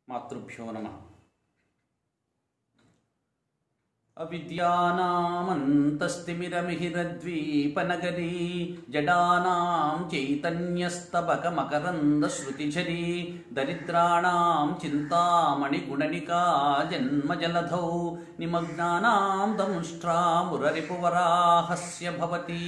మాతృభ్యో నమ అవిద్యానామంతస్తిమిరమిహిరద్వీపనగరీ జడానాం చైతన్యస్తబకమకరందశ్రుతిఝరీ దరిద్రాణాం చింతామణిగుణనికా జన్మజలధౌ నిమగ్నానాం దంష్ట్రామురరిపువరాహస్య భవతి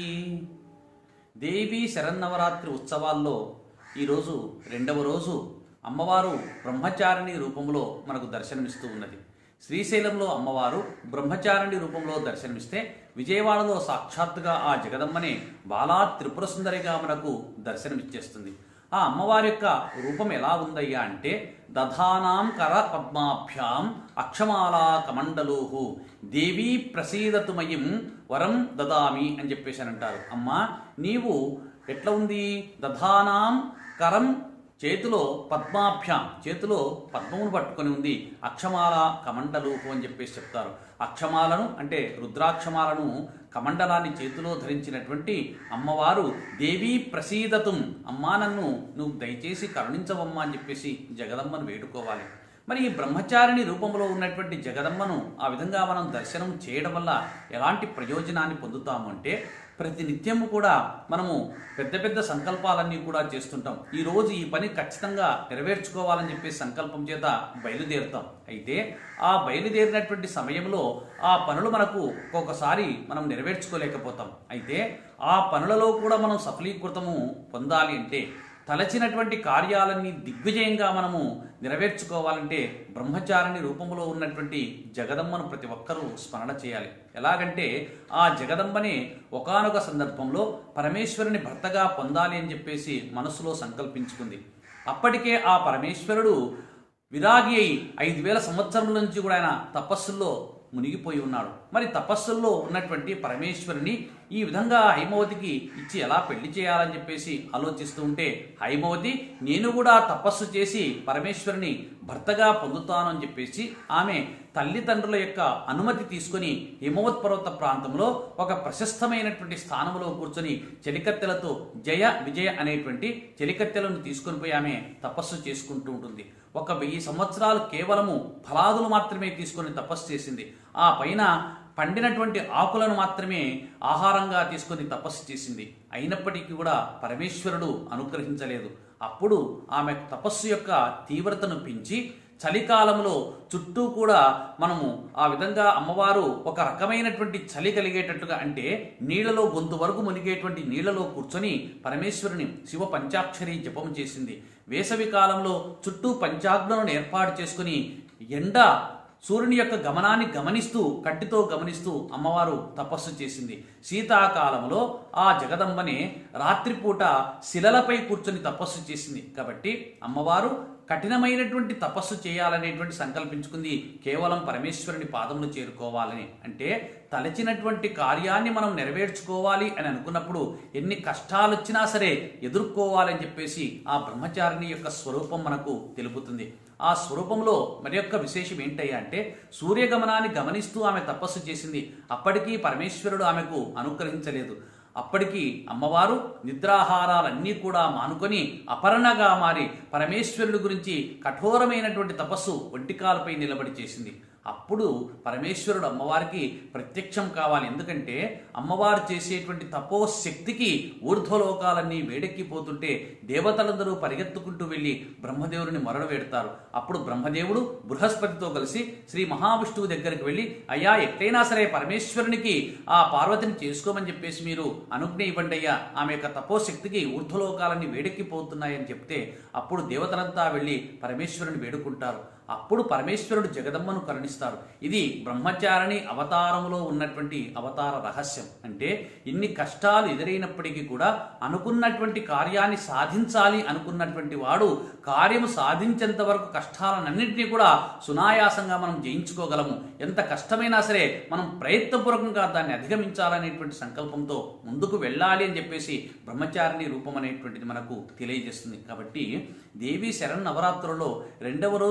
దేవీ శరన్నవరాత్రి ఉత్సవాల్లో ఈరోజు రెండవ రోజు అమ్మవారు బ్రహ్మచారిణి రూపంలో మనకు దర్శనమిస్తూ ఉన్నది శ్రీశైలంలో అమ్మవారు బ్రహ్మచారిణి రూపంలో దర్శనమిస్తే విజయవాడలో సాక్షాత్తుగా ఆ జగదమ్మనే బాలా త్రిపుర సుందరిగా మనకు దర్శనమిచ్చేస్తుంది ఆ అమ్మవారి యొక్క రూపం ఎలా ఉందయ్యా అంటే దధానాం కర పద్మాభ్యాం అక్షమాలా కమండలోహు దేవీ ప్రసీదతుమయం వరం దదామి అని చెప్పేసి అని అంటారు అమ్మా నీవు ఎట్లా ఉంది దధానాం కరం చేతిలో పద్మాభ్యాం చేతిలో పద్మమును పట్టుకొని ఉంది అక్షమాల కమండలూపు అని చెప్పేసి చెప్తారు అక్షమాలను అంటే రుద్రాక్షమాలను కమండలాన్ని చేతిలో ధరించినటువంటి అమ్మవారు దేవీ ప్రసీదతం అమ్మా నన్ను నువ్వు దయచేసి కరుణించవమ్మా అని చెప్పేసి జగదమ్మను వేడుకోవాలి మరి ఈ బ్రహ్మచారిణి రూపంలో ఉన్నటువంటి జగదమ్మను ఆ విధంగా మనం దర్శనం చేయడం వల్ల ఎలాంటి ప్రయోజనాన్ని పొందుతాము అంటే ప్రతి నిత్యము కూడా మనము పెద్ద పెద్ద సంకల్పాలన్నీ కూడా చేస్తుంటాం ఈ రోజు ఈ పని ఖచ్చితంగా నెరవేర్చుకోవాలని చెప్పి సంకల్పం చేత బయలుదేరుతాం అయితే ఆ బయలుదేరినటువంటి సమయంలో ఆ పనులు మనకు ఒక్కొక్కసారి మనం నెరవేర్చుకోలేకపోతాం అయితే ఆ పనులలో కూడా మనం సఫలీకృతము పొందాలి అంటే తలచినటువంటి కార్యాలన్నీ దిగ్విజయంగా మనము నెరవేర్చుకోవాలంటే బ్రహ్మచారిణి రూపంలో ఉన్నటువంటి జగదమ్మను ప్రతి ఒక్కరూ స్మరణ చేయాలి ఎలాగంటే ఆ జగదంబనే ఒకానొక సందర్భంలో పరమేశ్వరుని భర్తగా పొందాలి అని చెప్పేసి మనసులో సంకల్పించుకుంది అప్పటికే ఆ పరమేశ్వరుడు విరాగి అయి ఐదు వేల సంవత్సరముల నుంచి కూడా ఆయన తపస్సుల్లో మునిగిపోయి ఉన్నాడు మరి తపస్సుల్లో ఉన్నటువంటి పరమేశ్వరుని ఈ విధంగా హైమవతికి ఇచ్చి ఎలా పెళ్లి చేయాలని చెప్పేసి ఆలోచిస్తూ ఉంటే హైమవతి నేను కూడా తపస్సు చేసి పరమేశ్వరుని భర్తగా పొందుతాను అని చెప్పేసి ఆమె తల్లిదండ్రుల యొక్క అనుమతి తీసుకొని హిమవత్ పర్వత ప్రాంతంలో ఒక ప్రశస్తమైనటువంటి స్థానంలో కూర్చొని చెలికత్తెలతో జయ విజయ అనేటువంటి చెలికత్తెలను తీసుకొని పోయి ఆమె తపస్సు చేసుకుంటూ ఉంటుంది ఒక వెయ్యి సంవత్సరాలు కేవలము ఫలాదులు మాత్రమే తీసుకొని తపస్సు చేసింది ఆ పైన పండినటువంటి ఆకులను మాత్రమే ఆహారంగా తీసుకొని తపస్సు చేసింది అయినప్పటికీ కూడా పరమేశ్వరుడు అనుగ్రహించలేదు అప్పుడు ఆమె తపస్సు యొక్క తీవ్రతను పెంచి చలికాలంలో చుట్టూ కూడా మనము ఆ విధంగా అమ్మవారు ఒక రకమైనటువంటి చలి కలిగేటట్టుగా అంటే నీళ్లలో గొంతు వరకు మునిగేటువంటి నీళ్లలో కూర్చొని పరమేశ్వరుని శివ పంచాక్షరి జపం చేసింది వేసవి కాలంలో చుట్టూ పంచాగ్నులను ఏర్పాటు చేసుకుని ఎండ సూర్యుని యొక్క గమనాన్ని గమనిస్తూ కంటితో గమనిస్తూ అమ్మవారు తపస్సు చేసింది శీతాకాలంలో ఆ జగదంబనే రాత్రిపూట శిలలపై కూర్చొని తపస్సు చేసింది కాబట్టి అమ్మవారు కఠినమైనటువంటి తపస్సు చేయాలనేటువంటి సంకల్పించుకుంది కేవలం పరమేశ్వరుని పాదములు చేరుకోవాలని అంటే తలచినటువంటి కార్యాన్ని మనం నెరవేర్చుకోవాలి అని అనుకున్నప్పుడు ఎన్ని కష్టాలు వచ్చినా సరే ఎదుర్కోవాలని చెప్పేసి ఆ బ్రహ్మచారిణి యొక్క స్వరూపం మనకు తెలుపుతుంది ఆ స్వరూపంలో మరి యొక్క విశేషం ఏంటయ్యా అంటే సూర్యగమనాన్ని గమనిస్తూ ఆమె తపస్సు చేసింది అప్పటికీ పరమేశ్వరుడు ఆమెకు అనుగ్రహించలేదు అప్పటికి అమ్మవారు నిద్రాహారాలన్నీ కూడా మానుకొని అపర్ణగా మారి పరమేశ్వరుడి గురించి కఠోరమైనటువంటి తపస్సు ఒంటికాలపై నిలబడి చేసింది అప్పుడు పరమేశ్వరుడు అమ్మవారికి ప్రత్యక్షం కావాలి ఎందుకంటే అమ్మవారు చేసేటువంటి తపోశక్తికి ఊర్ధ్వలోకాలన్నీ వేడెక్కిపోతుంటే దేవతలందరూ పరిగెత్తుకుంటూ వెళ్ళి బ్రహ్మదేవుని మరణ వేడతారు అప్పుడు బ్రహ్మదేవుడు బృహస్పతితో కలిసి శ్రీ మహావిష్ణువు దగ్గరికి వెళ్ళి అయ్యా ఎట్లయినా సరే పరమేశ్వరునికి ఆ పార్వతిని చేసుకోమని చెప్పేసి మీరు అనుజ్ఞ ఇవ్వండి అయ్యా ఆమె యొక్క తపోశక్తికి ఊర్ధ్వలోకాలన్నీ వేడెక్కిపోతున్నాయని చెప్తే అప్పుడు దేవతలంతా వెళ్ళి పరమేశ్వరుని వేడుకుంటారు అప్పుడు పరమేశ్వరుడు జగదమ్మను కరుణిస్తారు ఇది బ్రహ్మచారిణి అవతారములో ఉన్నటువంటి అవతార రహస్యం అంటే ఇన్ని కష్టాలు ఎదురైనప్పటికీ కూడా అనుకున్నటువంటి కార్యాన్ని సాధించాలి అనుకున్నటువంటి వాడు కార్యము సాధించేంత వరకు కష్టాలన్నింటినీ కూడా సునాయాసంగా మనం జయించుకోగలము ఎంత కష్టమైనా సరే మనం ప్రయత్నపూర్వకంగా దాన్ని అధిగమించాలనేటువంటి సంకల్పంతో ముందుకు వెళ్ళాలి అని చెప్పేసి బ్రహ్మచారిణి రూపం అనేటువంటిది మనకు తెలియజేస్తుంది కాబట్టి దేవీ శరణ్ నవరాత్రులలో రెండవ రోజు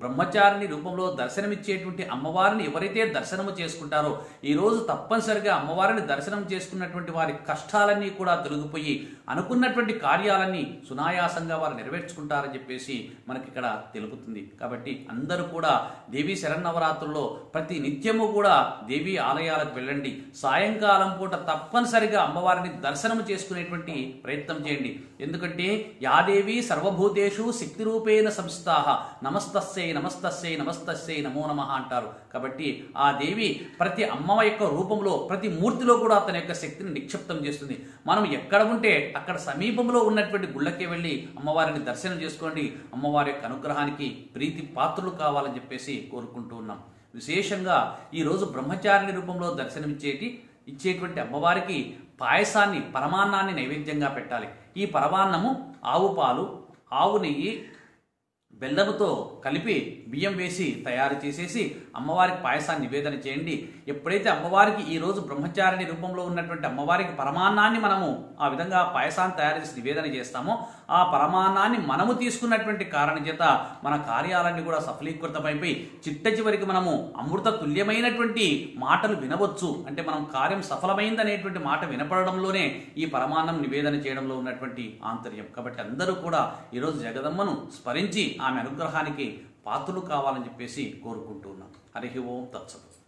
బ్రహ్మచారిణి రూపంలో దర్శనమిచ్చేటువంటి అమ్మవారిని ఎవరైతే దర్శనము చేసుకుంటారో ఈ రోజు తప్పనిసరిగా అమ్మవారిని దర్శనం చేసుకున్నటువంటి వారి కష్టాలన్నీ కూడా తొలగిపోయి అనుకున్నటువంటి కార్యాలన్నీ సునాయాసంగా వారు నెరవేర్చుకుంటారని చెప్పేసి మనకి ఇక్కడ తెలుపుతుంది కాబట్టి అందరూ కూడా దేవీ శరన్నవరాత్రుల్లో ప్రతి నిత్యము కూడా దేవీ ఆలయాలకు వెళ్ళండి సాయంకాలం పూట తప్పనిసరిగా అమ్మవారిని దర్శనం చేసుకునేటువంటి ప్రయత్నం చేయండి ఎందుకంటే యాదేవి సర్వభూతేషు శక్తి రూపేణ సంస్థాహ నమస్తస్యై నమస్తస్యై నమస్తస్యై నమో నమ అంటారు కాబట్టి ఆ దేవి ప్రతి అమ్మ యొక్క రూపంలో ప్రతి మూర్తిలో కూడా తన యొక్క శక్తిని నిక్షిప్తం చేస్తుంది మనం ఎక్కడ ఉంటే అక్కడ సమీపంలో ఉన్నటువంటి గుళ్ళకే వెళ్ళి అమ్మవారిని దర్శనం చేసుకోండి అమ్మవారి యొక్క అనుగ్రహానికి ప్రీతి పాత్రలు కావాలని చెప్పేసి కోరుకుంటూ ఉన్నాం విశేషంగా ఈరోజు బ్రహ్మచారిణి రూపంలో దర్శనమిచ్చేటి ఇచ్చేటువంటి అమ్మవారికి పాయసాన్ని పరమాన్నాన్ని నైవేద్యంగా పెట్టాలి ఈ పరమాన్నము ఆవు పాలు ఆవు నెయ్యి బెల్లముతో కలిపి బియ్యం వేసి తయారు చేసేసి అమ్మవారికి పాయసాన్ని నివేదన చేయండి ఎప్పుడైతే అమ్మవారికి ఈ రోజు బ్రహ్మచారిణి రూపంలో ఉన్నటువంటి అమ్మవారికి పరమాన్నాన్ని మనము ఆ విధంగా పాయసాన్ని తయారు చేసి నివేదన చేస్తామో ఆ పరమాన్నాన్ని మనము తీసుకున్నటువంటి కారణం చేత మన కార్యాలన్నీ కూడా సఫలీకృతమైపోయి చిట్ట చివరికి మనము అమృత తుల్యమైనటువంటి మాటలు వినవచ్చు అంటే మనం కార్యం సఫలమైందనేటువంటి మాట వినపడడంలోనే ఈ పరమాన్నం నివేదన చేయడంలో ఉన్నటువంటి ఆంతర్యం కాబట్టి అందరూ కూడా ఈరోజు జగదమ్మను స్మరించి ఆమె అనుగ్రహానికి పాత్రలు కావాలని చెప్పేసి కోరుకుంటూ ఉన్నాం హరి ఓం తత్సత్